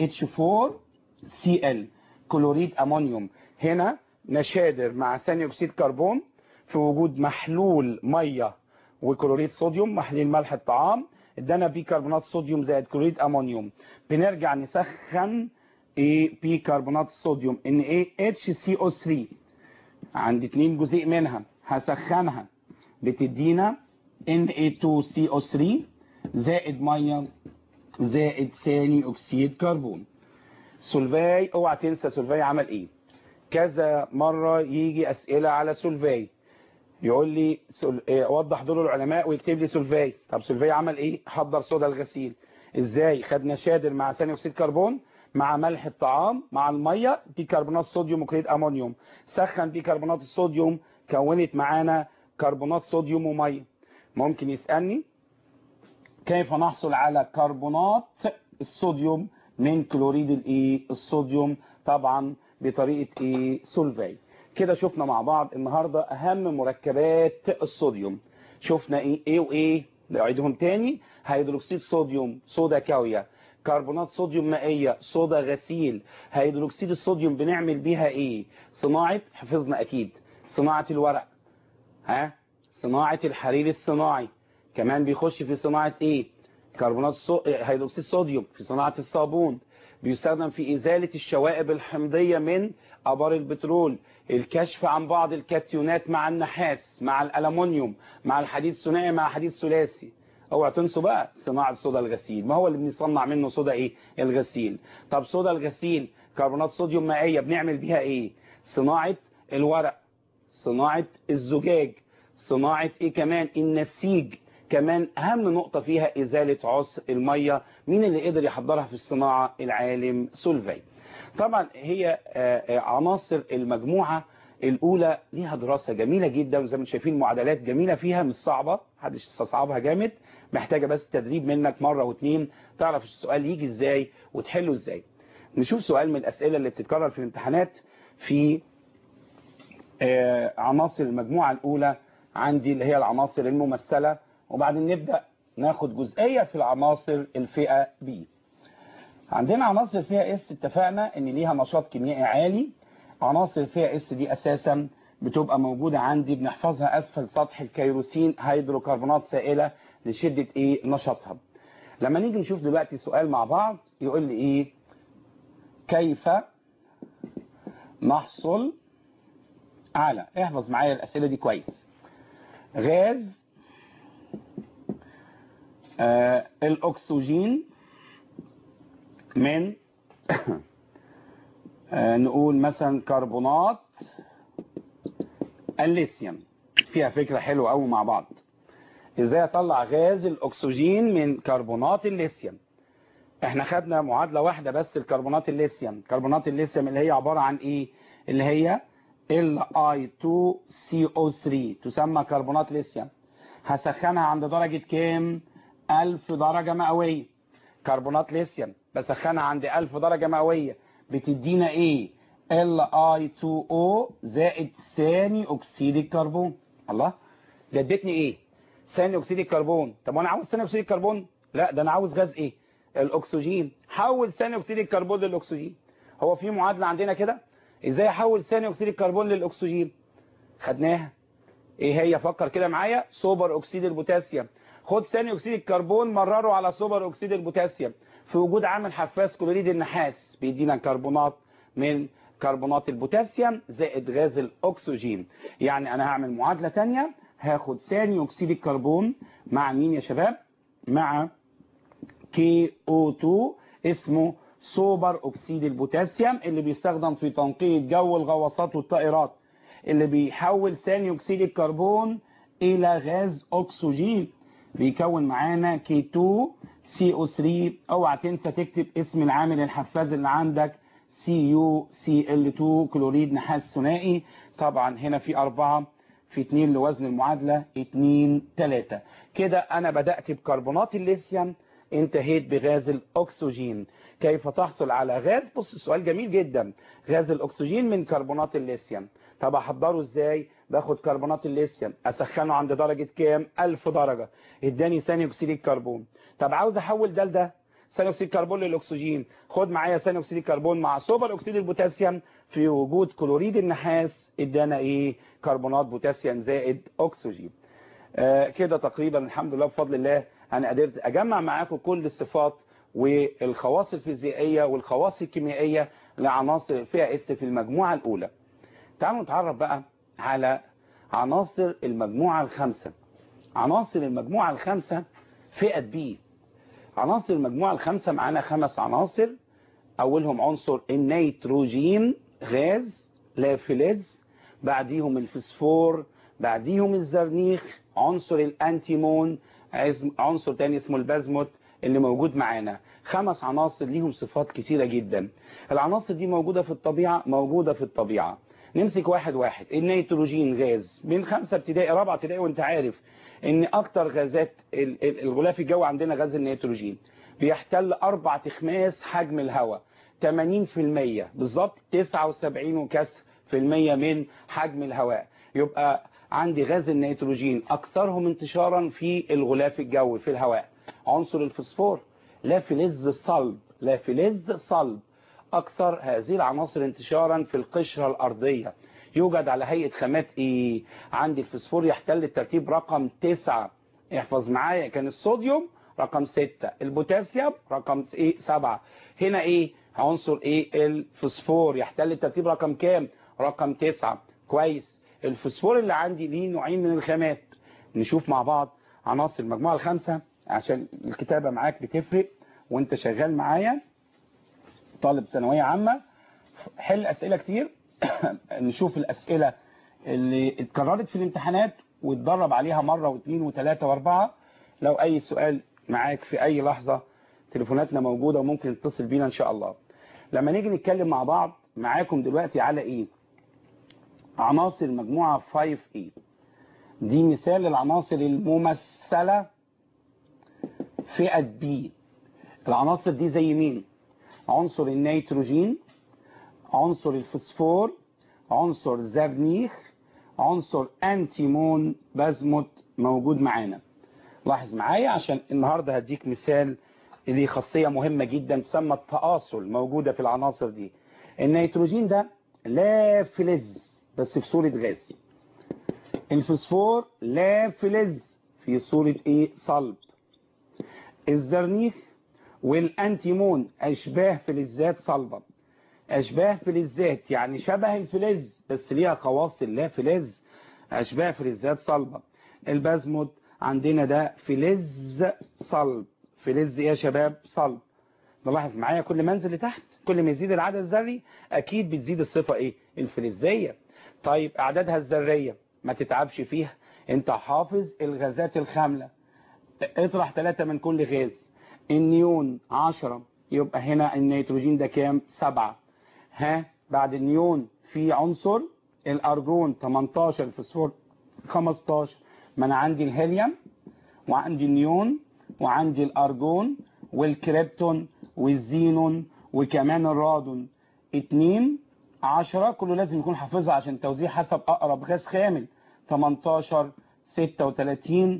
NH4Cl كلوريد امونيوم هنا نشادر مع ثاني اكسيد كربون في وجود محلول ميه وكلوريد صوديوم محلول ملح الطعام ادانا بيكربونات صوديوم زائد كلوريد امونيوم بنرجع نسخن ايه بيكربونات الصوديوم ان ايه اتش سي او 3 عندي اتنين جزيء منها هسخنها بتدينا Na2CO3 زائد ميه زائد ثاني اكسيد كربون سولفاي اوعى تنسى سولفاي عمل ايه كذا مرة يجي اسئلة على سولفاي يقول لي سل... إيه وضح دور العلماء ويكتب لي سولفاي طب سولفاي عمل ايه حضر صودا الغسيل ازاي خدنا شادر مع ثاني اكسيد كربون مع ملح الطعام مع الميه بيكربونات صوديوم وكلوريد امونيوم سخن بيكربونات الصوديوم كونت معانا كربونات صوديوم وميه ممكن يسالني كيف نحصل على كربونات الصوديوم من كلوريد الايه الصوديوم طبعا بطريقه ايه سولفاي كده شفنا مع بعض النهارده اهم مركبات الصوديوم شفنا ايه ايه وايه نعيدهم تاني هيدروكسيد صوديوم صودا كاويه كربونات صوديوم مائيه صودا غسيل هيدروكسيد الصوديوم بنعمل بيها ايه صناعه حفظنا اكيد صناعه الورق ها صناعه الحرير الصناعي كمان بيخش في صناعه ايه كربونات صو... هيدروكسيد صوديوم في صناعه الصابون بيستخدم في ازاله الشوائب الحمضيه من ابار البترول الكشف عن بعض الكاتيونات مع النحاس مع الالومنيوم مع الحديد الثنائي مع حديد ثلاثي اوعى تنسوا بقى صناعه صودا الغسيل ما هو اللي بنصنع منه صودا ايه الغسيل طب صودا الغسيل كربونات صوديوم مائيه بنعمل بيها ايه صناعه الورق صناعه الزجاج صناعه ايه كمان النسيج كمان اهم نقطه فيها ازاله عسر الميه مين اللي قدر يحضرها في الصناعه العالم سولفاي طبعا هي عناصر المجموعه الاولى ليها دراسه جميله جدا وزي ما شايفين معادلات جميله فيها مش صعبه محدش استصعبها جامد محتاجه بس تدريب منك مره واثنين تعرف السؤال يجي ازاي وتحله ازاي نشوف سؤال من الاسئله اللي بتتكرر في الامتحانات في عناصر المجموعه الاولى عندي اللي هي العناصر الممثله وبعدين نبدا ناخد جزئيه في العناصر الفئه بي عندنا عناصر فيها اس اتفقنا ان ليها نشاط كيميائي عالي عناصر فيها اس دي اساسا بتبقى موجودة عندي بنحفظها اسفل سطح الكيروسين هيدروكربونات سائلة لشدة ايه نشاطها لما نيجي نشوف دلوقتي سؤال مع بعض يقول لي ايه كيف نحصل على احفظ معايا الاسئلة دي كويس غاز آه الاكسجين من آه نقول مثلا كربونات الليثيوم فيها فكرة حلوة قوي مع بعض ازاي اطلع غاز الاكسجين من كربونات الليثيوم احنا خدنا معادلة واحدة بس الكربونات الليثيوم كربونات الليثيوم اللي هي عبارة عن ايه اللي هي Li2CO3 تسمى كربونات ليثيوم هسخنها عند درجة كام 1000 درجة مئوية كربونات ليثيوم بسخنها عند 1000 درجة مئوية بتدينا ايه Li2O زائد ثاني اكسيد الكربون الله ده ادتني ايه ثاني اكسيد الكربون طب وانا عاوز ثاني اكسيد الكربون لا ده انا عاوز غاز ايه الاكسجين حول ثاني اكسيد الكربون للاكسجين هو في معادله عندنا كده ازاي احول ثاني اكسيد الكربون للاكسجين خدناها ايه هي فكر كده معايا سوبر اكسيد البوتاسيوم خد ثاني اكسيد الكربون مرره على سوبر اكسيد البوتاسيوم في وجود عامل حفاز كلوريد النحاس بيدينا كربونات من كربونات البوتاسيوم زائد غاز الاكسجين يعني انا هعمل معادله ثانيه هاخد ثاني اكسيد الكربون مع مين يا شباب مع KO2 اسمه سوبر اكسيد البوتاسيوم اللي بيستخدم في تنقية جو الغواصات والطائرات اللي بيحول ثاني اكسيد الكربون الى غاز اكسجين بيكون معانا K2CO3 اوعى تنسى تكتب اسم العامل الحفاز اللي عندك CuCl2 كلوريد نحاس ثنائي طبعا هنا في أربعة في اتنين لوزن المعادلة اتنين تلاتة كده أنا بدأت بكربونات الليثيوم انتهيت بغاز الأكسجين كيف تحصل على غاز بص السؤال جميل جدا غاز الأكسجين من كربونات الليثيوم طب احضره ازاي باخد كربونات الليثيوم اسخنه عند درجة كام 1000 درجة اداني ثاني اكسيد الكربون طب عاوز احول ده لده ثاني اكسيد الكربون للاكسجين خد معايا ثاني اكسيد الكربون مع سوبر اكسيد البوتاسيوم في وجود كلوريد النحاس ادانا ايه كربونات بوتاسيوم زائد اكسجين آه كده تقريبا الحمد لله بفضل الله انا قدرت اجمع معاكم كل الصفات والخواص الفيزيائيه والخواص الكيميائيه لعناصر الفئه اس في المجموعه الاولى تعالوا نتعرف بقى على عناصر المجموعه الخامسه عناصر المجموعه الخامسه فئه بي عناصر المجموعه الخامسه معانا خمس عناصر اولهم عنصر النيتروجين غاز لا فلز بعديهم الفسفور بعديهم الزرنيخ عنصر الانتيمون عنصر تاني اسمه البازموت اللي موجود معانا خمس عناصر ليهم صفات كتيرة جدا العناصر دي موجودة في الطبيعة موجودة في الطبيعة نمسك واحد واحد النيتروجين غاز من خمسة ابتدائي رابعة ابتدائي وانت عارف ان اكتر غازات الغلاف الجوي عندنا غاز النيتروجين بيحتل اربع تخماس حجم الهواء 80% بالظبط 79 وكسر في المية من حجم الهواء يبقى عندي غاز النيتروجين اكثرهم انتشارا في الغلاف الجوي في الهواء عنصر الفسفور لا فلز الصلب لا فلز صلب اكثر هذه العناصر انتشارا في القشرة الارضية يوجد على هيئة خامات ايه عندي الفسفور يحتل الترتيب رقم تسعة احفظ معايا كان الصوديوم رقم ستة البوتاسيوم رقم ايه سبعة هنا ايه عنصر ايه الفسفور يحتل الترتيب رقم كام رقم تسعة كويس الفسفور اللي عندي ليه نوعين من الخامات نشوف مع بعض عناصر المجموعة الخامسة عشان الكتابة معاك بتفرق وانت شغال معايا طالب ثانوية عامة حل اسئلة كتير نشوف الاسئلة اللي اتكررت في الامتحانات واتدرب عليها مرة واثنين وثلاثة واربعة لو اي سؤال معاك في اي لحظة تليفوناتنا موجودة وممكن تتصل بينا ان شاء الله لما نيجي نتكلم مع بعض معاكم دلوقتي على ايه عناصر مجموعة 5A دي مثال للعناصر الممثلة فئة B العناصر دي زي مين عنصر النيتروجين عنصر الفسفور عنصر زرنيخ عنصر انتيمون بازموت موجود معانا لاحظ معايا عشان النهاردة هديك مثال دي خاصية مهمة جدا تسمى التآصل موجودة في العناصر دي النيتروجين ده لا فلز بس في صورة غاز الفسفور لا فلز في صورة ايه صلب الزرنيخ والانتيمون اشباه فلزات صلبة اشباه فلزات يعني شبه الفلز بس ليها خواص لا فلز اشباه فلزات صلبة البازمود عندنا ده فلز صلب فلز ايه يا شباب صلب نلاحظ معايا كل ما انزل لتحت كل ما يزيد العدد الذري اكيد بتزيد الصفة ايه الفلزية طيب اعدادها الذرية ما تتعبش فيها انت حافظ الغازات الخاملة اطرح ثلاثة من كل غاز النيون 10 يبقى هنا النيتروجين ده كام 7 ها بعد النيون في عنصر الارجون 18 الفسفور 15 ما انا عندي الهيليوم وعندي النيون وعندي الارجون والكريبتون والزينون وكمان الرادون 2 10 كله لازم يكون حافظها عشان توزيع حسب اقرب غاز خامل 18 36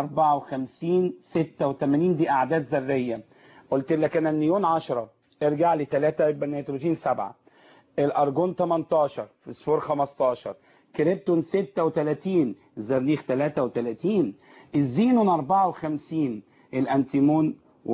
54 86 دي اعداد ذريه قلت لك انا النيون 10 ارجع لي 3 يبقى النيتروجين 7 الارجون 18 فسفور 15 كريبتون 36 الزرنيخ 33 الزينون 54 الانتيمون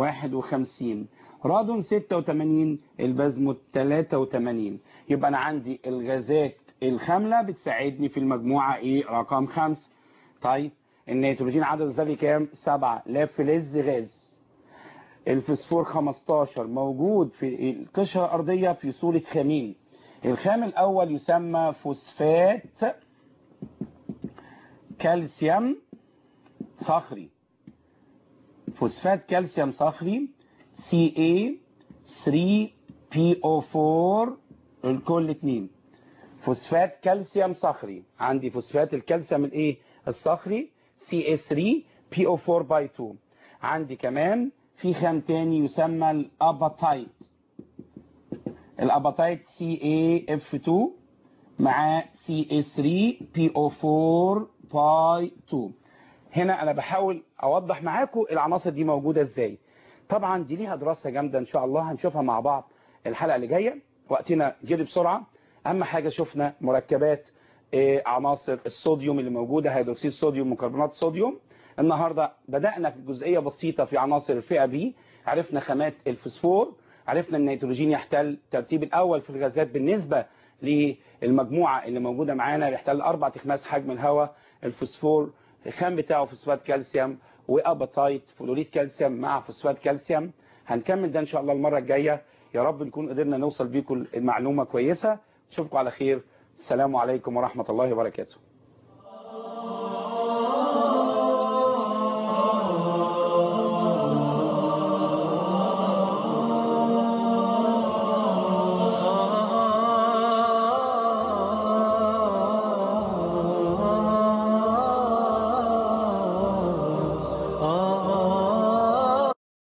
51 رادون 86 البازموت 83 يبقى انا عندي الغازات الخامله بتساعدني في المجموعه ايه رقم 5 طيب النيتروجين عدد الذري كام 7 لا فلز غاز الفسفور 15 موجود في القشره الارضيه في صوره خامين الخام الاول يسمى فوسفات كالسيوم صخري فوسفات كالسيوم صخري Ca3PO4 الكل اتنين فوسفات كالسيوم صخري عندي فوسفات الكالسيوم الايه الصخري Ca3PO4 باي 2 عندي كمان في خام تاني يسمى الاباتايت الاباتايت CaF2 مع CH3PO4 باي 2 هنا انا بحاول اوضح معاكم العناصر دي موجودة ازاي طبعا دي ليها دراسة جامدة ان شاء الله هنشوفها مع بعض الحلقة اللي جاية وقتنا جري بسرعة اهم حاجة شفنا مركبات إيه عناصر الصوديوم اللي موجودة هيدروكسيد صوديوم وكربونات صوديوم النهاردة بدأنا في جزئية بسيطة في عناصر الفئة بي عرفنا خامات الفسفور عرفنا ان النيتروجين يحتل الترتيب الاول في الغازات بالنسبة للمجموعة اللي موجودة معانا يحتل اربع تخماس حجم الهواء الفسفور الخام بتاعه فوسفات كالسيوم واباتايت فلوريد كالسيوم مع فوسفات كالسيوم هنكمل ده ان شاء الله المرة الجاية يا رب نكون قدرنا نوصل بيكم المعلومة كويسة اشوفكم على خير السلام عليكم ورحمة الله وبركاته